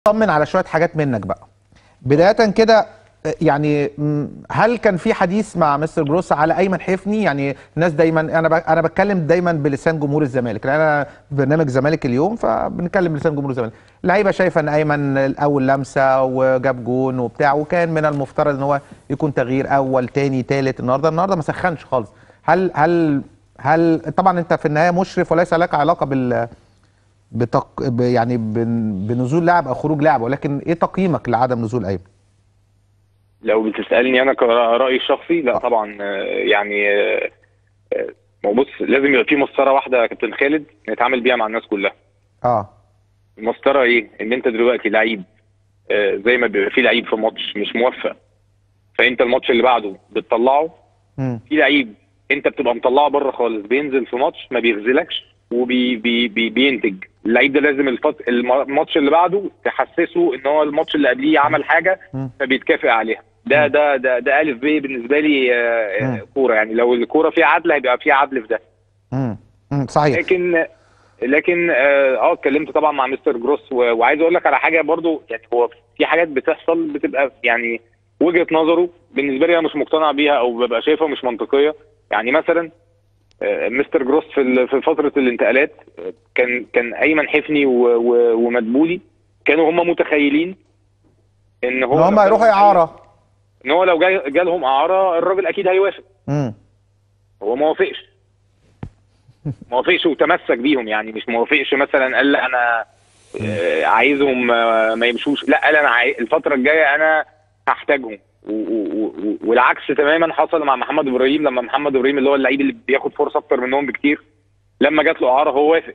طمن على شويه حاجات منك بقى بدايه كده يعني م، هل كان في حديث مع مستر جروس على ايمن حفني يعني الناس دايما انا ب- انا بتكلم دايما بلسان جمهور الزمالك لان انا في برنامج زمالك اليوم فبنتكلم بلسان جمهور الزمالك اللعيبه شايفه ان ايمن الاول لمسه وجاب جون وبتاع وكان من المفترض ان هو يكون تغيير اول تاني تالت النهارده النهارده ما سخنش خالص هل هل هل طبعا انت في النهايه مشرف وليس لك علاقه بال بتق... ب... يعني بن... بنزول لاعب او خروج لاعب ولكن ايه تقييمك لعدم نزول ايمن؟ لو بتسالني انا كرايي الشخصي لا طبعا آه، يعني آه، آه، ما هو بص لازم يبقى في مسطره واحده يا كابتن خالد نتعامل بيها مع الناس كلها اه المسطره ايه ان انت دلوقتي لعيب آه، زي ما بيبقى في لعيب في ماتش مش موفق فانت الماتش اللي بعده بتطلعه امم في لعيب انت بتبقى مطلعه بره خالص بينزل في ماتش ما بيغزلكش وبي بي بي بينتج اللعيب ده لازم الفت... الم- الماتش اللي بعده تحسسه ان هو الماتش اللي قبليه عمل حاجه مم. فبيتكافئ عليها ده ده ده ده الف ب بالنسبه لي آه، مم. آه، كوره يعني لو الكوره فيها عدل هيبقى فيها عدل في ده امم امم صحيح لكن لكن اه آه، اتكلمت طبعا مع مستر جروس و- وعايز اقول لك على حاجه برضو يعني هو في حاجات بتحصل بتبقى يعني وجهه نظره بالنسبه لي انا مش مقتنع بيها او ببقى شايفها مش منطقيه يعني مثلا آه، مستر جروس في ال- في فتره الانتقالات آه، كان كان ايمن حفني و- و- ومدبولي كانوا هم متخيلين ان هو ان هم لو يروحوا جالهم- اعاره ان هو لو جاي جالهم اعاره الراجل اكيد هيوافق امم هو ما وافقش ما وافقش وتمسك بيهم يعني مش ما وافقش مثلا قال لا انا آه، عايزهم آه، ما يمشوش لا قال انا عاي... الفتره الجايه انا هحتاجهم و... و... و... والعكس تماما حصل مع محمد ابراهيم لما محمد ابراهيم اللي هو اللعيب اللي بياخد فرصه اكتر منهم بكتير لما جات له اعاره هو وافق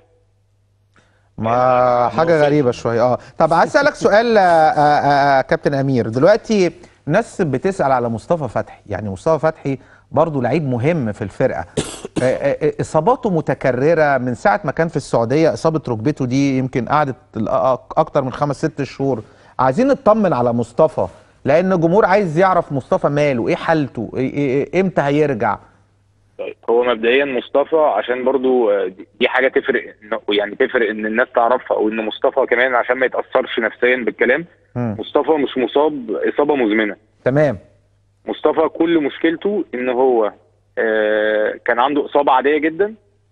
ما حاجه غريبه شويه اه طب عايز اسالك سؤال آه، آه، آه، كابتن امير دلوقتي الناس بتسال على مصطفى فتحي يعني مصطفى فتحي برضه لعيب مهم في الفرقه آه، آه، آه، اصاباته متكرره من ساعه ما كان في السعوديه اصابه ركبته دي يمكن قعدت ال- أك- اكتر من خمس ست شهور عايزين نطمن على مصطفى لان الجمهور عايز يعرف مصطفى ماله ايه حالته إيه إيه إيه امتى هيرجع طيب هو مبدئيا مصطفى عشان برضو آه، دي- دي حاجه تفرق إنه- يعني تفرق ان الناس تعرفها او ان مصطفى كمان عشان ما يتاثرش نفسيا بالكلام مم. مصطفى مش مصاب اصابه مزمنه تمام مصطفى كل مشكلته ان هو آه، كان عنده اصابه عاديه جدا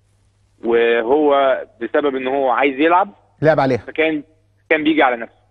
وهو بسبب ان هو عايز يلعب لعب عليها فكان كان بيجي على نفسه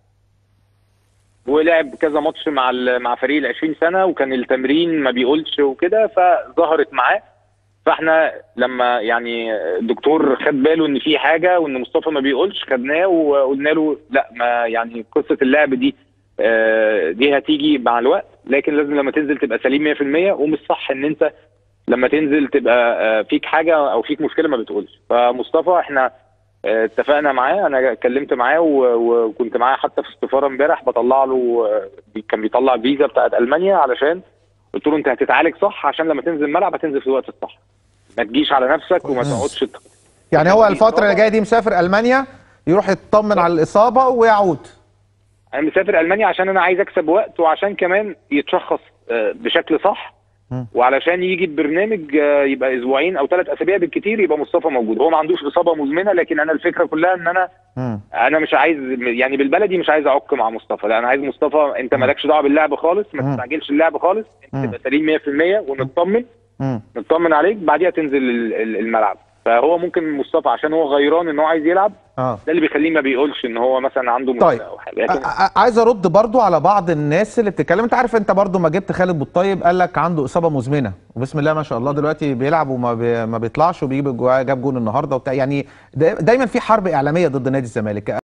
ولعب كذا ماتش مع ال- مع فريق ال 20 سنه وكان التمرين ما بيقولش وكده فظهرت معاه فاحنا لما يعني الدكتور خد باله ان في حاجه وان مصطفى ما بيقولش خدناه وقلنا له لا ما يعني قصه اللعب دي آه، دي هتيجي مع الوقت لكن لازم لما تنزل تبقى سليم 100% ومش صح ان انت لما تنزل تبقى آه، فيك حاجه او فيك مشكله ما بتقولش فمصطفى احنا آه، اتفقنا معاه انا اتكلمت معاه و- وكنت معاه حتى في السفاره امبارح بطلع له آه، بي- كان بيطلع فيزا بتاعت المانيا علشان قلت له انت هتتعالج صح عشان لما تنزل الملعب هتنزل في الوقت الصح ما تجيش على نفسك وما تقعدش ت- يعني هو كان في الفتره اللي إصابة. جايه دي مسافر المانيا يروح يطمن على الاصابه ويعود انا مسافر المانيا عشان انا عايز اكسب وقت وعشان كمان يتشخص آه، بشكل صح مم. وعلشان يجي البرنامج آه، يبقى اسبوعين او ثلاث اسابيع بالكتير يبقى مصطفى موجود هو ما عندوش اصابه مزمنه لكن انا الفكره كلها ان انا مم. انا مش عايز يعني بالبلدي مش عايز اعك مع مصطفى لا انا عايز مصطفى انت مالكش دعوه باللعب خالص مم. ما تستعجلش اللعب خالص مم. انت تبقى سليم 100% ونطمن مم. نطمن عليك بعديها تنزل ال- ال- الملعب فهو ممكن مصطفى عشان هو غيران ان هو عايز يلعب اه ده اللي بيخليه ما بيقولش ان هو مثلا عنده مشكله طيب. او حاجه لكن ع- ع- عايز ارد برضو على بعض الناس اللي بتتكلم انت عارف انت برضو ما جبت خالد بالطيب قال لك عنده اصابه مزمنه وبسم الله ما شاء الله دلوقتي بيلعب وما بي ما بيطلعش وبيجيب الجوا- جاب جون النهارده وبتاع يعني دا- دايما في حرب اعلاميه ضد نادي الزمالك